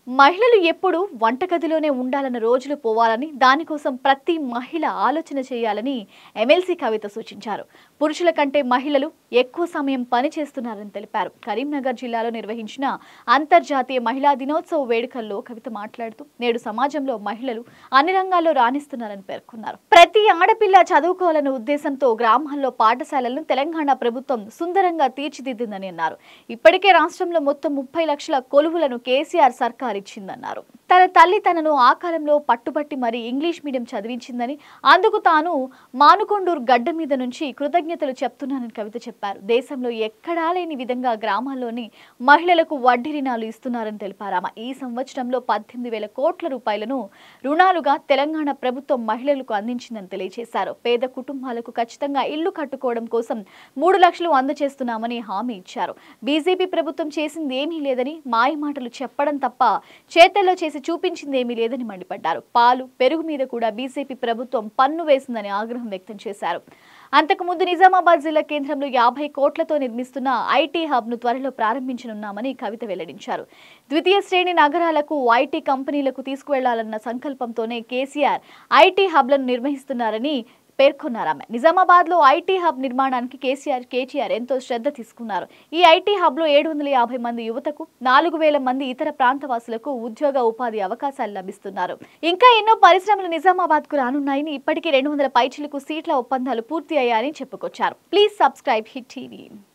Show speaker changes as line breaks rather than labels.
మహిళలు ఎప్పుడు వంటగదిలోనే ఉండాలన్న రోజులు పోవాలని దానికోసం ప్రతి మహిళ ఆలోచన చేయాలని ఎమ్మెల్సీ కవిత సూచించారు పురుషుల కంటే మహిళలు ఎక్కువ సమయం పని చేస్తున్నారని తెలిపారు కరీంనగర్ జిల్లాలో నిర్వహించిన అంతర్జాతీయ మహిళా దినోత్సవ వేడుకల్లో కవిత మాట్లాడుతూ నేడు సమాజంలో మహిళలు అన్ని రంగాల్లో రాణిస్తున్నారని పేర్కొన్నారు ప్రతి ఆడపిల్ల చదువుకోవాలనే ఉద్దేశంతో గ్రామాల్లో పాఠశాలలను తెలంగాణ ప్రభుత్వం సుందరంగా తీర్చిదిద్దిందని అన్నారు ఇప్పటికే రాష్ట్రంలో మొత్తం ముప్పై లక్షల కొలువులను కేసీఆర్ సర్కార్ ఇచ్చిందన్నారు తన తల్లి తనను ఆ కాలంలో పట్టుబట్టి మరి ఇంగ్లీష్ మీడియం చదివించిందని అందుకు తాను మానుకొండూరు గడ్డ మీద నుంచి కృతజ్ఞతలు చెప్తున్నానని కవిత చెప్పారు దేశంలో ఎక్కడా లేని విధంగా గ్రామాల్లోని మహిళలకు వడ్డీ రుణాలు ఇస్తున్నారని తెలిపారు ఆమె ఈ సంవత్సరంలో పద్దెనిమిది వేల కోట్ల రూపాయలను రుణాలుగా తెలంగాణ ప్రభుత్వం మహిళలకు అందించిందని తెలియజేశారు పేద కుటుంబాలకు ఖచ్చితంగా ఇల్లు కట్టుకోవడం కోసం మూడు లక్షలు అందజేస్తున్నామని హామీ ఇచ్చారు బీజేపీ ప్రభుత్వం చేసింది ఏమీ లేదని మాయ మాటలు చెప్పడం తప్ప చేతల్లో చేసి చూపించింది ఏమీ లేదని మండిపడ్డారు పాలు పెరుగు మీద కూడా బీజేపీ ప్రభుత్వం పన్ను వేసిందని ఆగ్రహం వ్యక్తం చేశారు అంతకుముందు నిజామాబాద్ జిల్లా కేంద్రంలో యాభై కోట్లతో నిర్మిస్తున్న ఐటీ హబ్ ను త్వరలో ప్రారంభించనున్నామని కవిత వెల్లడించారు ద్వితీయ శ్రేణి నగరాలకు ఐటీ కంపెనీలకు తీసుకువెళ్లాలన్న సంకల్పంతోనే కేసీఆర్ ఐటీ హబ్లను నిర్వహిస్తున్నారని పేర్కొన్నారు ఆమె నిజామాబాద్ లో ఐటీ హబ్ నిర్మాణానికి కేసీఆర్ కేటీఆర్ ఎంతో శ్రద్ధ తీసుకున్నారు ఈ ఐటీ హబ్ లో ఏడు వందల యాభై మంది యువతకు నాలుగు వేల మంది ఇతర ప్రాంతవాసులకు ఉద్యోగ ఉపాధి అవకాశాలు లభిస్తున్నారు ఇంకా ఎన్నో పరిశ్రమలు నిజామాబాద్ కు రానున్నాయని ఇప్పటికీ రెండు వందల పైచిలకు సీట్ల ఒప్పందాలు పూర్తి అయ్యాయని చెప్పుకొచ్చారు ప్లీజ్ సబ్స్క్రైబ్ హిట్ టీవీ